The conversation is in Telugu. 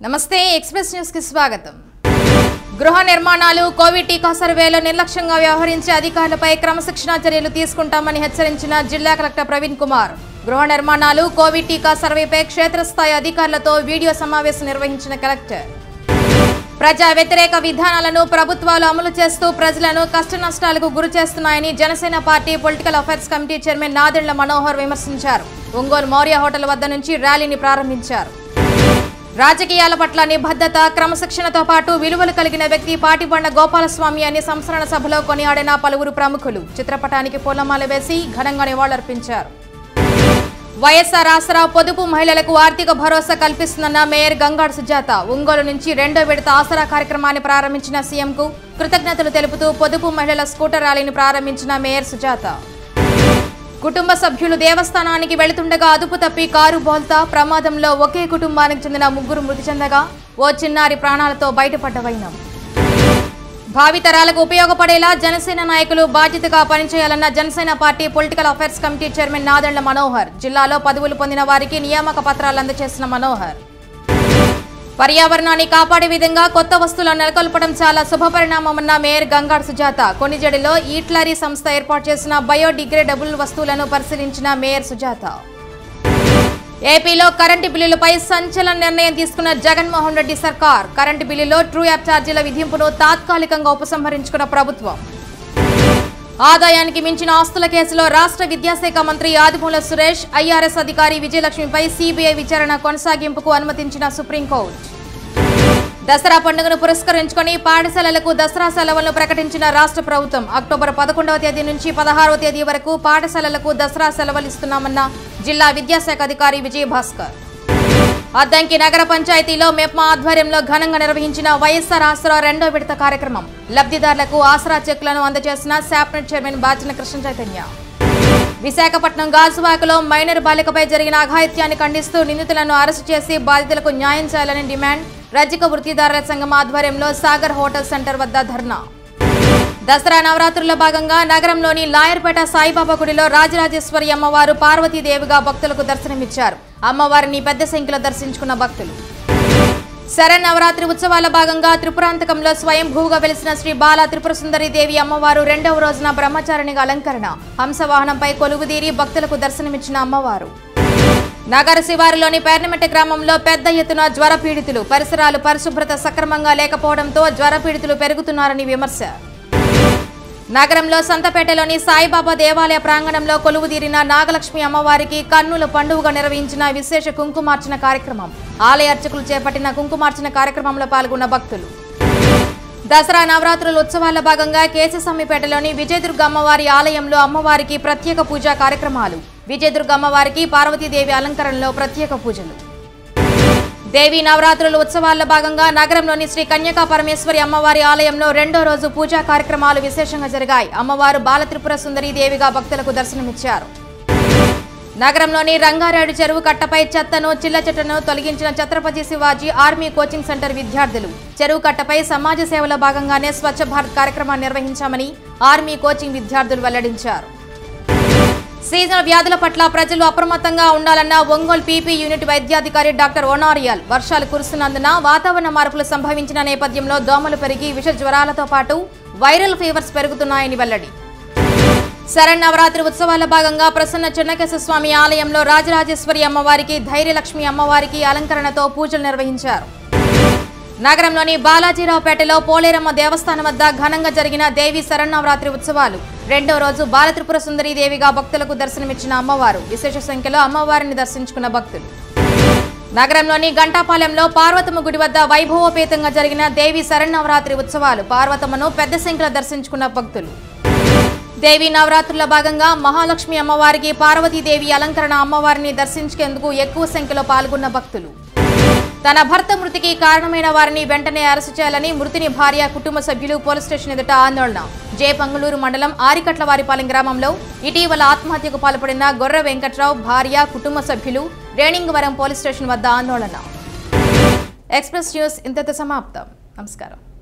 నమస్తే ఎక్స్ప్రెస్ న్యూస్ కి స్వాగతం గృహ నిర్మాణాలు కోవిడ్ టీకా సర్వేలో నిర్లక్ష్యంగా వ్యవహరించే అధికారులపై క్రమశిక్షణ చర్యలు తీసుకుంటామని హెచ్చరించిన జిల్లా కలెక్టర్ ప్రవీణ్ కుమార్ గృహ నిర్మాణాలు కోవిడ్ టీకా సర్వేపై క్షేత్రస్థాయి అధికారులతో వీడియో సమావేశం నిర్వహించిన కలెక్టర్ ప్రజా వ్యతిరేక విధానాలను ప్రభుత్వాలు అమలు చేస్తూ ప్రజలను కష్టనష్టాలకు గురి చేస్తున్నాయని Janasena party political affairs committee chairman Nadendla Manohar విమర్శించారు ఒంగోలు మౌర్య హోటల్ వద్ద నుంచి ర్యాలీని ప్రారంభించారు రాజకీయాల పట్ల నిబద్ధత క్రమశిక్షణతో పాటు విలువలు కలిగిన వ్యక్తి పాటిబండ గోపాలస్వామి అని సంస్మరణ సభలో కొనియాడిన పలువురు ప్రముఖులు చిత్రపటానికి పూలమాల వేసి ఘనంగా నివాళులర్పించారు వైఎస్ఆర్ ఆసరా పొదుపు మహిళలకు ఆర్థిక భరోసా కల్పిస్తుందన్న మేయర్ గంగాడ్ సుజాత ఒంగోలు నుంచి రెండో విడత ఆసరా కార్యక్రమాన్ని ప్రారంభించిన సీఎంకు కృతజ్ఞతలు తెలుపుతూ పొదుపు మహిళల స్కూటర్ ర్యాలీని ప్రారంభించిన మేయర్ సుజాత కుటుంబ సభ్యులు దేవస్థానానికి వెళుతుండగా అదుపు తప్పి కారు బోల్తా ప్రమాదంలో ఒకే కుటుంబానికి చెందిన ముగ్గురు మృతి చెందగా ఓ చిన్నారి ప్రాణాలతో బయటపడ్డ వైనం భావితరాలకు ఉపయోగపడేలా జనసేన నాయకులు బాధ్యతగా పనిచేయాలన్న Janasena party political affairs committee chairman Nadendla Manohar జిల్లాలో పదవులు పొందిన వారికి నియామక పత్రాలు అందజేసిన మనోహర్ పర్యావరణాన్ని కాపాడే విధంగా కొత్త వస్తువులను నెలకొల్పడం చాలా శుభపరిణామమన్న మేయర్ గంగాడ్ సుజాత కొన్నిజడిలో ఈట్లరీ సంస్థ ఏర్పాటు చేసిన బయోడిగ్రేడబుల్ వస్తువులను పరిశీలించిన మేయర్ సుజాత ఏపీలో కరెంటు బిల్లులపై సంచలన నిర్ణయం తీసుకున్న జగన్మోహన్ రెడ్డి సర్కార్ కరెంటు బిల్లులో ట్రూ యాప్ ఛార్జీల విధింపును తాత్కాలికంగా ఉపసంహరించుకున్న ప్రభుత్వం ఆదాయానికి మించిన ఆస్తుల కేసులో రాష్ట్ర విద్యాశాఖ మంత్రి ఆదిమూల సురేష్ ఐఆర్ఎస్ అధికారి విజయలక్ష్మిపై సిబిఐ విచారణ కొనసాగింపుకు అనుమతించిన సుప్రీంకోర్టు దసరా పండుగను పురస్కరించుకొని పాఠశాలలకు దసరా సెలవులను ప్రకటించిన రాష్ట్ర ప్రభుత్వం అక్టోబర్ పదకొండవ తేదీ నుంచి పదహారవ తేదీ వరకు పాఠశాలలకు దసరా సెలవులు ఇస్తున్నామన్న జిల్లా విద్యాశాఖ అధికారి విజయభాస్కర్ అద్దంకి నగర పంచాయతీలో మెప్మా ఆధ్వర్యంలో ఘనంగా నిర్వహించిన వైఎస్ఆర్ ఆసరా రెండో విడత కార్యక్రమం లబ్ధిదారులకు ఆసరా చెక్కులను అందజేసిన శాప్నెట్ చైర్మన్ బాచిన కృష్ణ చైతన్య విశాఖపట్నం గాజువాకలో మైనర్ బాలికపై జరిగిన అఘాయిత్యాన్ని ఖండిస్తూ నిందితులను అరెస్టు చేసి బాధితులకు న్యాయం చేయాలని డిమాండ్ రజక వృత్తిదారుల సంఘం ఆధ్వర్యంలో సాగర్ హోటల్ సెంటర్ వద్ద ధర్నా దసరా నవరాత్రుల్లో భాగంగా నగరంలోని లాయర్పేట సాయిబాబా గుడిలో రాజరాజేశ్వరి అమ్మవారు పార్వతీదేవిగా భక్తులకు దర్శనమిచ్చారు అమ్మవారిని పెద్ద సంఖ్యలో దర్శించుకున్న భక్తులు శరన్నవరాత్రి ఉత్సవాల భాగంగా త్రిపురాంతకంలో స్వయంభూగా వెలిసిన శ్రీ బాల త్రిపుర సుందరి దేవి అమ్మవారు రెండవ రోజున బ్రహ్మచారిణిగా అలంకరణ హంసవాహనంపై కొలువుదీరి భక్తులకు దర్శనమిచ్చిన అమ్మవారు నగర శివారులోని పేర్నమెట్ట గ్రామంలో పెద్ద ఎత్తున జ్వర పీడితులు పరిసరాలు పరిశుభ్రత సక్రమంగా లేకపోవడంతో జ్వర పీడితులు పెరుగుతున్నారని విమర్శ నగరంలో సంతపేటలోని సాయిబాబా దేవాలయ ప్రాంగణంలో కొలువుదీరిన నాగలక్ష్మి అమ్మవారికి కన్నుల పండుగగా నిర్వహించిన విశేష కుంకుమార్చన కార్యక్రమం ఆలయ అర్చకులు చేపట్టిన కుంకుమార్చన కార్యక్రమంలో పాల్గొన్న భక్తులు దసరా నవరాత్రుల ఉత్సవాల భాగంగా కేశసమ్మిపేటలోని విజయదుర్గ అమ్మవారి ఆలయంలో అమ్మవారికి ప్రత్యేక పూజా కార్యక్రమాలు విజయదుర్గ అమ్మవారికి పార్వతీదేవి అలంకరణలో ప్రత్యేక పూజలు దేవి నవరాత్రుల ఉత్సవాల్లో భాగంగా నగరంలోని శ్రీ కన్యకా పరమేశ్వరి అమ్మవారి ఆలయంలో రెండో రోజు పూజా కార్యక్రమాలు విశేషంగా జరిగాయి అమ్మవారు బాలత్రిపుర సుందరి దేవిగా భక్తులకు దర్శనమిచ్చారు నగరంలోని రంగారాయుడు చెరువు కట్టపై చెత్తను చిల్ల చెట్టును తొలగించిన Chhatrapati Shivaji army coaching centre విద్యార్థులు చెరువు కట్టపై సమాజ సేవలో భాగంగానే స్వచ్ఛ భారత్ కార్యక్రమాన్ని నిర్వహించామని ఆర్మీ కోచింగ్ విద్యార్థులు వెల్లడించారు సీజనల్ వ్యాధుల పట్ల ప్రజలు అప్రమత్తంగా ఉండాలన్న ఒంగోలు పీపీ యూనిట్ వైద్యాధికారి డాక్టర్ ఒనారియల్ వర్షాలు కురుస్తున్నందున వాతావరణ మార్పులు సంభవించిన నేపథ్యంలో దోమలు పెరిగి విష జ్వరాలతో పాటు వైరల్ ఫీవర్స్ పెరుగుతున్నాయని వెల్లడి శరన్నవరాత్రి ఉత్సవాల భాగంగా ప్రసన్న చెన్నకేశ్వర స్వామి ఆలయంలో రాజరాజేశ్వరి అమ్మవారికి ధైర్యలక్ష్మి అమ్మవారికి అలంకరణతో పూజలు నిర్వహించారు నగరంలోని బాలాజీరావుపేటలో పోలేరమ్మ దేవస్థానం వద్ద ఘనంగా జరిగిన దేవి శరన్నవరాత్రి ఉత్సవాలు రెండో రోజు బాలత్రిపుర సుందరి దేవిగా భక్తులకు దర్శనమిచ్చిన అమ్మవారు విశేష సంఖ్యలో అమ్మవారిని దర్శించుకున్న భక్తులు నగరంలోని గంటాపాలెంలో పార్వతమ్మ గుడి వద్ద వైభవోపేతంగా జరిగిన దేవి శరన్నవరాత్రి ఉత్సవాలు పార్వతమ్మను పెద్ద సంఖ్యలో దర్శించుకున్న భక్తులు దేవి నవరాత్రుల భాగంగా మహాలక్ష్మి అమ్మవారికి పార్వతీదేవి అలంకరణ అమ్మవారిని దర్శించేందుకు ఎక్కువ సంఖ్యలో పాల్గొన్న భక్తులు తన భర్త మృతికి కారణమైన వారిని వెంటనే అరెస్టు చేయాలని మృతిని భార్య కుటుంబ సభ్యులు పోలీస్ స్టేషన్ ఎదుట ఆందోళన జే పంగులూరు మండలం ఆరికట్లవారిపాలెం గ్రామంలో ఇటీవల ఆత్మహత్యకు పాల్పడిన గొర్రె వెంకట్రావు భార్య కుటుంబ సభ్యులు రేణింగవరం పోలీస్ స్టేషన్ వద్ద ఆందోళన ఎక్స్ప్రెస్ న్యూస్ ఇంతతో సమాప్తం నమస్కారం